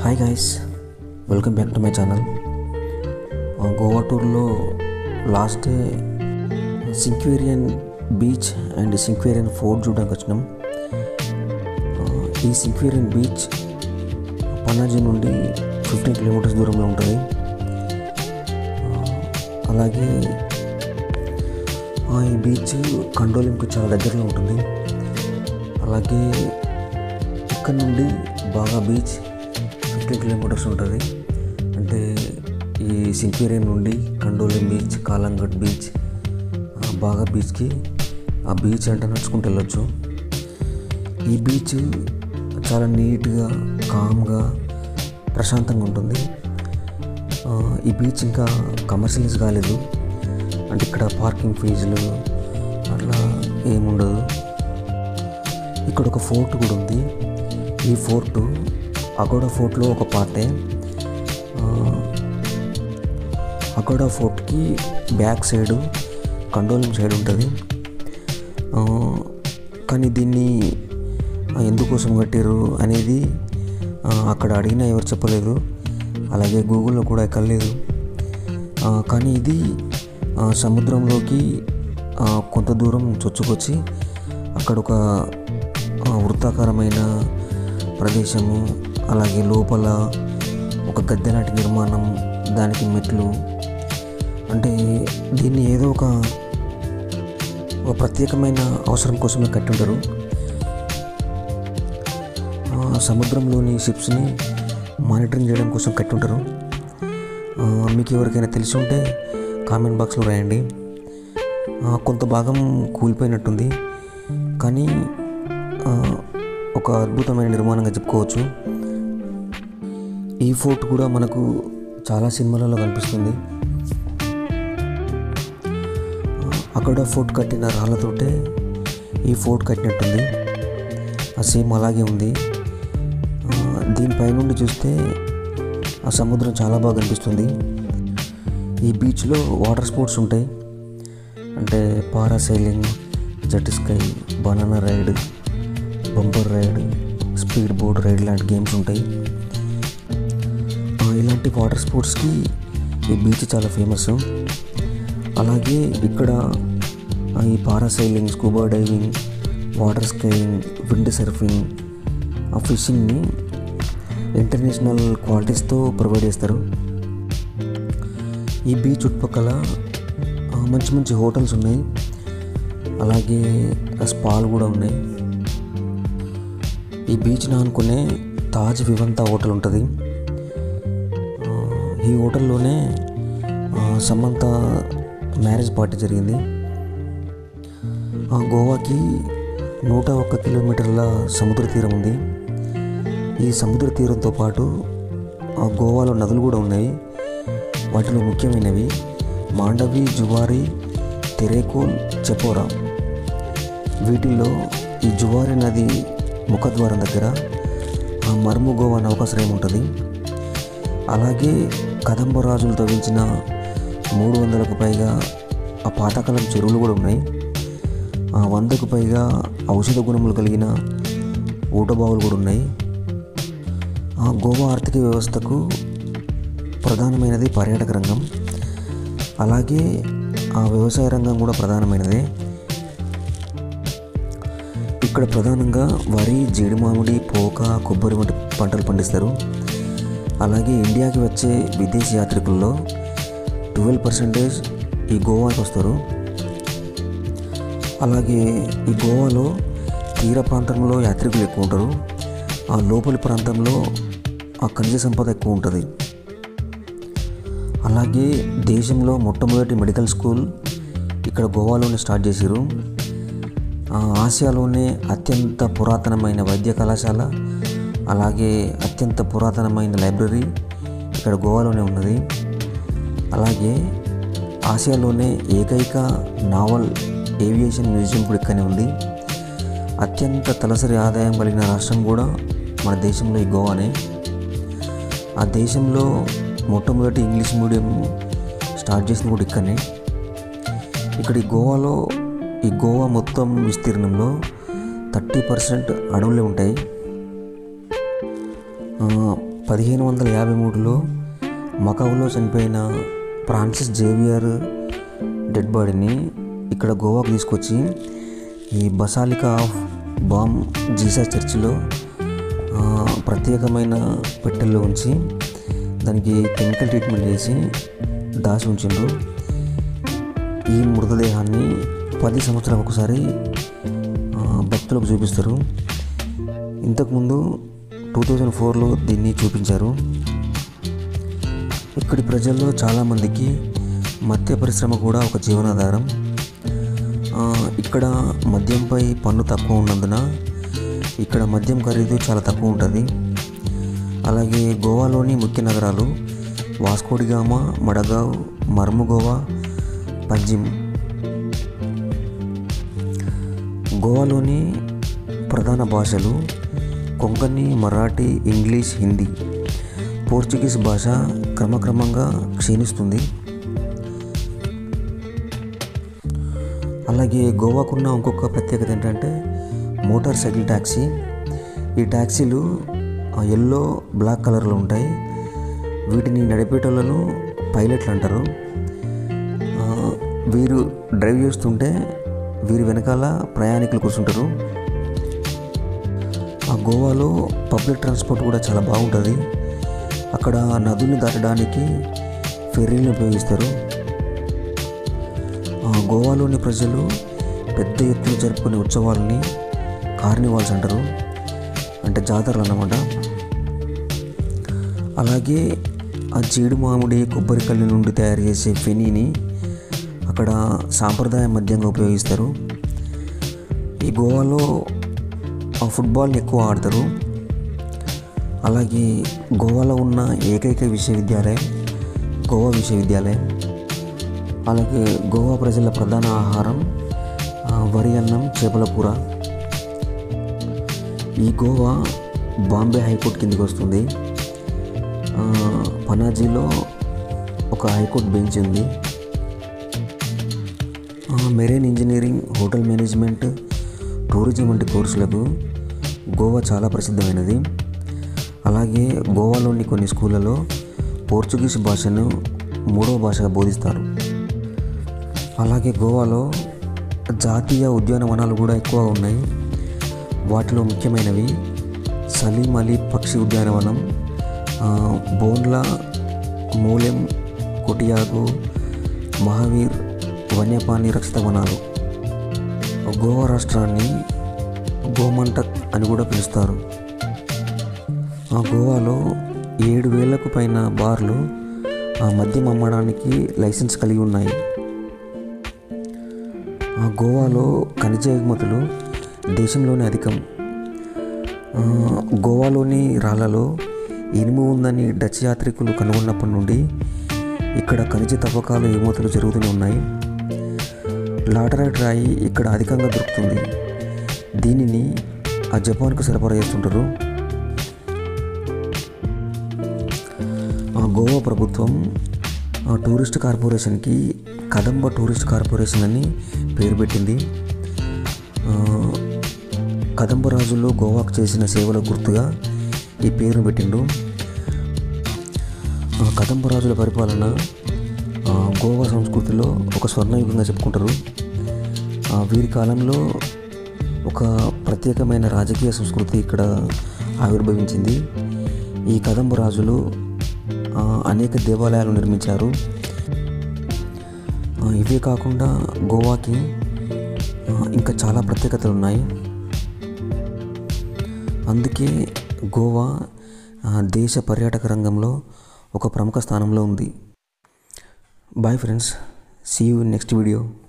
hi guys welcome back to my channel Goa టూర్లో last day Sinquerim beach and Sinquerim fort చూడడానికి వచ్చినాం ఆ, ఈ సింక్వేరియన్ బీచ్ పనాజీ నుండి ఫిఫ్టీన్ కిలోమీటర్స్ దూరంలో ఉంటుంది ఆ, అలాగే ఆ, ఈ బీచ్ కండోలింకి చాలా దగ్గరలో ఉంటుంది అలాగే ఇక్కడ నుండి బాగా బీచ్ ఫిఫ్టీన్ కిలోమీటర్స్ ఉంటుంది అంటే ఈ సింక్వేరియన్ నుండి కండోలిం బీచ్ కాలంగట్ బీచ్ ఆ బాగా బీచ్కి ఆ బీచ్ అంటే నడుచుకుంటూ వెళ్ళొచ్చు ఈ బీచ్ చాలా నీట్గా కామ్గా ప్రశాంతంగా ఉంటుంది ఆ, ఈ బీచ్ ఇంకా కమర్షియలైజ్ కాలేదు అంటే ఇక్కడ పార్కింగ్ ఫీజులు అట్లా ఏముండదు ఇక్కడ ఒక ఫోర్ట్ కూడా ఉంది ఈ ఫోర్టు అగోడా ఫోర్ట్లో ఒక పార్టే ఆ, అగోడా ఫోర్ట్కి బ్యాక్ సైడు కండోలం సైడ్ ఉంటుంది ఆ, కానీ దీన్ని ఆ, ఎందుకోసం కట్టారు అనేది ఆ, అక్కడ అడిగినా ఎవరు చెప్పలేదు అలాగే గూగుల్లో కూడా ఎక్కర్లేదు ఆ, కానీ ఇది ఆ, సముద్రంలోకి ఆ, కొంత దూరం చొచ్చుకొచ్చి అక్కడ ఒక ఆ, వృత్తాకారమైన ప్రదేశము అలాగే లోపల ఒక గద్దె లాంటి నిర్మాణం దానికి మెట్లు అంటే దీన్ని ఏదో ఒక ఒక ప్రత్యేకమైన అవసరం కోసమే కట్టి ఉంటారు ఆ, సముద్రంలోని షిప్స్ని మానిటరింగ్ చేయడం కోసం కట్టి ఉంటారు ఆ, మీకు ఎవరికైనా తెలిసి ఉంటే కామెంట్ బాక్స్లో రాయండి ఆ, కొంత భాగం కూలిపోయినట్టుంది కానీ ఆ, ఒక అద్భుతమైన నిర్మాణంగా చెప్పుకోవచ్చు ఈ ఫోర్ట్ కూడా మనకు చాలా సినిమాలలో కనిపిస్తుంది ఆ, అక్కడ ఫోర్ట్ కట్టిన రాళ్ళతోటే ఈ ఫోర్ట్ కట్టినట్టుంది ఆ సేమ్ అలాగే ఉంది ఆ, దీనిపై నుండి చూస్తే ఆ సముద్రం చాలా బాగా కనిపిస్తుంది ఈ బీచ్లో వాటర్ స్పోర్ట్స్ ఉంటాయి అంటే parasailing jet ski banana ride bumper ride speed boat ride లాంటి గేమ్స్ ఉంటాయి ఆ, ఇలాంటి వాటర్ స్పోర్ట్స్కి ఈ బీచ్ చాలా ఫేమస్ అలాగే ఇక్కడ ఆ, ఈ parasailing scuba diving water skiing wind surfing ఆ ఫిషింగ్ని ఇంటర్నేషనల్ క్వాలిటీస్తో ప్రొవైడ్ చేస్తారు ఈ బీచ్ చుట్టుపక్కల ఆ, మంచి మంచి హోటల్స్ ఉన్నాయి అలాగే స్పాలు కూడా ఉన్నాయి ఈ బీచ్ ఆనుకునే తాజ్ వివంత హోటల్ ఉంటుంది ఆ, ఈ హోటల్లోనే ఆ, సమంత మ్యారేజ్ పార్టీ జరిగింది ఆ, గోవాకి నూట ఒక్క కిలోమీటర్ల సముద్ర తీరం ఉంది ఈ సముద్ర తీరంతో పాటు ఆ గోవాలో నదులు కూడా ఉన్నాయి వాటిలో ముఖ్యమైనవి మాండవి జువారి తెరేకోల్ చెపోరా వీటిల్లో ఈ జువారి నది ముఖద్వారం దగ్గర ఆ మర్ము గోవా నౌకాశ్రయం ఉంటుంది అలాగే కదంబ రాజులు తవ్వించిన మూడు వందలకు పైగా ఆ పాతకాలం చెరువులు కూడా ఉన్నాయి ఆ వందకు పైగా ఔషధ గుణములు కలిగిన ఊటబావులు కూడా ఉన్నాయి ఆ గోవా ఆర్థిక వ్యవస్థకు ప్రధానమైనది పర్యాటక రంగం అలాగే ఆ వ్యవసాయ రంగం కూడా ప్రధానమైనదే ఇక్కడ ప్రధానంగా వరి జీడి మామిడి పోక కొబ్బరి వంటి పంటలు పండిస్తారు అలాగే ఇండియాకి వచ్చే విదేశీ యాత్రికుల్లో ట్వెల్వ్ పర్సెంటేజ్ ఈ గోవాకి వస్తారు అలాగే ఈ గోవాలో తీర ప్రాంతంలో యాత్రికులు ఎక్కువ ఉంటారు ఆ లోపలి ప్రాంతంలో ఆ ఖనిజ సంపద ఎక్కువ ఉంటుంది అలాగే దేశంలో మొట్టమొదటి మెడికల్ స్కూల్ ఇక్కడ గోవాలోనే స్టార్ట్ చేశారు ఆ, ఆసియాలోనే అత్యంత పురాతనమైన వైద్య కళాశాల అలాగే అత్యంత పురాతనమైన లైబ్రరీ ఇక్కడ గోవాలోనే ఉన్నది అలాగే ఆసియాలోనే ఏకైక నావల్ ఏవియేషన్ మ్యూజియం కూడా ఇక్కడనే ఉంది అత్యంత తలసరి ఆదాయం కలిగిన రాష్ట్రం కూడా మన దేశంలో ఈ గోవానే ఆ దేశంలో మొట్టమొదటి ఇంగ్లీష్ మీడియం స్టార్ట్ చేసింది కూడా ఇక్కడనే ఇక్కడ ఈ గోవాలో ఈ గోవా మొత్తం విస్తీర్ణంలో థర్టీ పర్సెంట్ అడవులే ఉంటాయి ఆ, పదిహేను వందల యాభై మూడులో మకావులో చనిపోయిన ఫ్రాన్సిస్ జేవియర్ డెడ్ బాడీని ఇక్కడ గోవాకు తీసుకొచ్చి ఈ బసాలికా ఆఫ్ బామ్ జీసస్ చర్చిలో ఆ, ప్రత్యేకమైన పెట్టెల్లో ఉంచి దానికి కెమికల్ ట్రీట్మెంట్ చేసి దాచి ఉంచిండ్రు ఈ మృతదేహాన్ని పది సంవత్సరాలకు ఒకసారి ఆ, భక్తులకు చూపిస్తారు ఇంతకుముందు టూ థౌజండ్ ఫోర్లో దీన్ని చూపించారు ఇక్కడి ప్రజల్లో చాలామందికి మద్య పరిశ్రమ కూడా ఒక జీవనాధారం ఆ, ఇక్కడ మద్యంపై పన్ను తక్కువ ఉన్నందున ఇక్కడ మద్యం ఖరీదు చాలా తక్కువ ఉంటుంది అలాగే గోవాలోని ముఖ్య నగరాలు వాస్కోడిగామా మడగావ్ మర్ముగోవా పంజిమ్ గోవాలోని ప్రధాన భాషలు కొంకణి మరాఠీ ఇంగ్లీష్ హిందీ పోర్చుగీస్ భాష క్రమక్రమంగా క్షీణిస్తుంది అలాగే గోవాకున్న ఇంకొక ప్రత్యేకత ఏంటంటే మోటార్ సైకిల్ ట్యాక్సీ ఈ ట్యాక్సీలు ఎల్లో బ్లాక్ కలర్లో ఉంటాయి వీటిని నడిపేటోళ్ళను పైలట్లు అంటారు ఆ, వీరు డ్రైవ్ చేస్తుంటే వీరి వెనకాల ప్రయాణికులు కూర్చుంటారు ఆ గోవాలో పబ్లిక్ ట్రాన్స్పోర్ట్ కూడా చాలా బాగుంటుంది అక్కడ నదుల్ని దాటడానికి ఫెర్రీలను ఉపయోగిస్తారు ఆ, గోవాలోని ప్రజలు పెద్ద ఎత్తున జరుపుకునే ఉత్సవాలని కార్నివాల్స్ అంటారు అంటే జాతరలు అన్నమాట అలాగే ఆ జీడి మామిడి కొబ్బరికల్లి నుండి తయారు చేసే ఫెనీని అక్కడ సాంప్రదాయ మద్యంగా ఉపయోగిస్తారు ఈ గోవాలో ఆ ఫుట్బాల్ని ఎక్కువ ఆడతారు అలాగే గోవాలో ఉన్న ఏకైక విశ్వవిద్యాలయం గోవా విశ్వవిద్యాలయం అలాగే గోవా ప్రజల ప్రధాన ఆహారం ఆ, వరి అన్నం చేపల కూర ఈ గోవా బాంబే హైకోర్టు కిందికి వస్తుంది ఆ, పనాజీలో ఒక హైకోర్టు బెంచ్ ఉంది ఆ, marine engineering hotel management tourism వంటి కోర్సులకు గోవా చాలా ప్రసిద్ధమైనది అలాగే గోవాలోని కొన్ని స్కూళ్ళలో పోర్చుగీస్ భాషను మూడవ భాషగా బోధిస్తారు అలాగే గోవాలో జాతీయ ఉద్యానవనాలు కూడా ఎక్కువ ఉన్నాయి వాటిలో ముఖ్యమైనవి సలీం అలీ పక్షి ఉద్యానవనం ఆ, బోన్లా మూలెం కొటియాగు మహావీర్ వన్యప్రాణి రక్షిత వనాలు గోవా రాష్ట్రాన్ని గోమంటక్ అని కూడా పిలుస్తారు ఆ గోవాలో ఏడు వేలకు పైన బార్లు ఆ మద్యం అమ్మడానికి లైసెన్స్ కలిగి ఉన్నాయి ఆ గోవాలో ఖనిజ ఎగుమతులు దేశంలోనే అధికం ఆ, గోవాలోని రాళ్ళలో ఇనుము ఉందని డచ్ యాత్రికులు కనుగొన్నప్పటి నుండి ఇక్కడ ఖనిజ తవ్వకాలు ఎగుమతులు జరుగుతూనే ఉన్నాయి లాటరైట్ రాయి ఇక్కడ అధికంగా దొరుకుతుంది దీనిని ఆ జపాన్కు సరఫరా చేస్తుంటారు ఆ గోవా ప్రభుత్వం ఆ టూరిస్ట్ కార్పొరేషన్కి కదంబ టూరిస్ట్ కార్పొరేషన్ అని పేరు పెట్టింది ఆ, కదంబ రాజులు గోవాకు చేసిన సేవల గుర్తుగా ఈ పేరును పెట్టిండు ఆ, కదంబ రాజుల పరిపాలన ఆ, గోవా సంస్కృతిలో ఒక స్వర్ణయుగంగా చెప్పుకుంటారు ఆ, వీరి కాలంలో ఒక ప్రత్యేకమైన రాజకీయ సంస్కృతి ఇక్కడ ఆవిర్భవించింది ఈ కదంబ రాజులు ఆ, అనేక దేవాలయాలు నిర్మించారు ఆ, ఇవే కాకుండా గోవాకి ఆ, ఇంకా చాలా ప్రత్యేకతలు ఉన్నాయి అందుకే గోవా ఆ, దేశ పర్యాటక రంగంలో ఒక ప్రముఖ స్థానంలో ఉంది bye friends see you next video